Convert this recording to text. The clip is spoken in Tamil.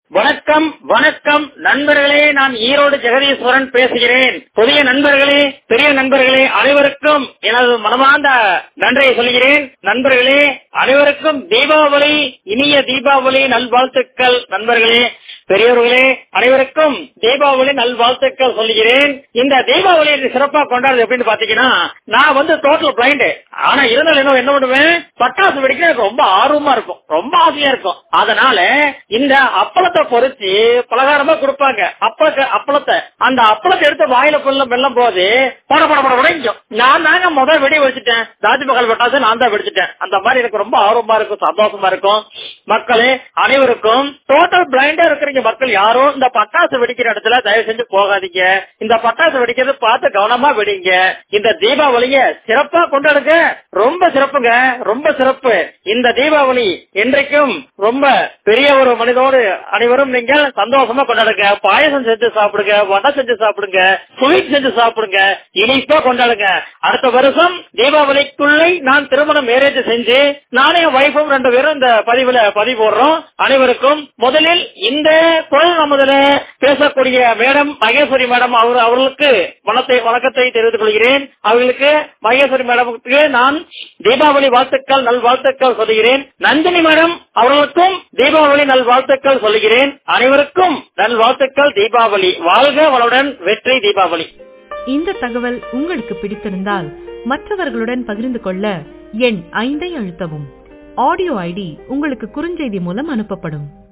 வணக்கம் வணக்கம் நண்பர்களே நான் ஈரோடு ஜெகதீஸ்வரன் பேசுகிறேன் புதிய நண்பர்களே பெரிய நண்பர்களே அனைவருக்கும் எனது மனமார்ந்த நன்றியை சொல்கிறேன் நண்பர்களே அனைவருக்கும் தீபாவளி இனிய தீபாவளி நல்வாழ்த்துக்கள் நண்பர்களே பெரியவர்களே அனைவருக்கும் தீபாவளி நல்வாழ்த்துக்கள் சொல்கிறேன் இந்த தீபாவளி சிறப்பா கொண்டாடுறது எப்படின்னு பாத்தீங்கன்னா நான் வந்து டோட்டல் பிளைண்ட் ஆனா இருந்தாலும் என்ன என்ன பண்ணுவேன் பட்டாசு வெடிக்க எனக்கு ரொம்ப ஆர்வமா இருக்கும் ரொம்ப ஆசையா இருக்கும் அதனால இந்த அப்பளத்தை பொறிச்சு பலகாரமா கொடுப்பாங்க அப்பளத்தை அப்பளத்தை அந்த அப்பளத்தை எடுத்து வாயில கொள்ள வெல்லும் போது பட பட பட உடைக்கும் நான் தாங்க முதல் வெடி வச்சுட்டேன் தாஜ்மஹால் பட்டாசு நான் தான் வெடிச்சிட்டேன் அந்த மாதிரி எனக்கு ரொம்ப ஆர்வமா இருக்கும் சந்தோஷமா இருக்கும் மக்களே அனைவருக்கும் டோட்டல் பிளைண்டா இருக்கிறீங்க மக்கள் யாரும் இந்த பட்டாசு வெடிக்கிற இடத்துல தயவு செஞ்சு போகாதீங்க இந்த பட்டாசு வெடிக்கிறது பார்த்து கவனமா வெடிங்க இந்த தீபாவளிய சிறப்பா கொண்டாடுங்க ரொம்ப சிறப்புங்க ரொம்ப சிறப்பு இந்த தீபாவளி என்றைக்கும் ரொம்ப பெரிய ஒரு மனிதோடு அனைவரும் நீங்கள் சந்தோஷமா கொண்டாடுங்க பாயசம் செஞ்சு சாப்பிடுங்க வடை செஞ்சு சாப்பிடுங்க ஸ்வீட் செஞ்சு சாப்பிடுங்க இனிப்பா கொண்டாடுங்க அடுத்த வருஷம் தீபாவளிக்குள்ளே நான் திருமணம் மேரேஜ் செஞ்சு நானே வைஃபும் ரெண்டு பேரும் இந்த பதிவுல பதிவு போடுறோம் அனைவருக்கும் முதலில் இந்த குரல் நமதுல பேசக்கூடிய மேடம் மகேஸ்வரி மேடம் அவர் அவர்களுக்கு வணத்தை வணக்கத்தை தெரிவித்துக் கொள்கிறேன் அவர்களுக்கு மகேஸ்வரி மேடமுக்கு நான் தீபாவளி வாழ்த்துக்கள் நல்வாழ்த்துக்கள் சொல்கிறேன் நந்தினி மேடம் அவர்களுக்கும் தீபாவளி நல்வாழ்த்துக்கள் சொல்கிறேன் அனைவருக்கும் நல்வாழ்த்துக்கள் தீபாவளி வாழ்க வளவுடன் வெற்றி தீபாவளி இந்த தகவல் உங்களுக்கு பிடித்திருந்தால் மற்றவர்களுடன் பகிர்ந்து கொள்ள எண் ஐந்தை அழுத்தவும் ஆடியோ ஐடி உங்களுக்கு குறுஞ்செய்தி மூலம் அனுப்பப்படும்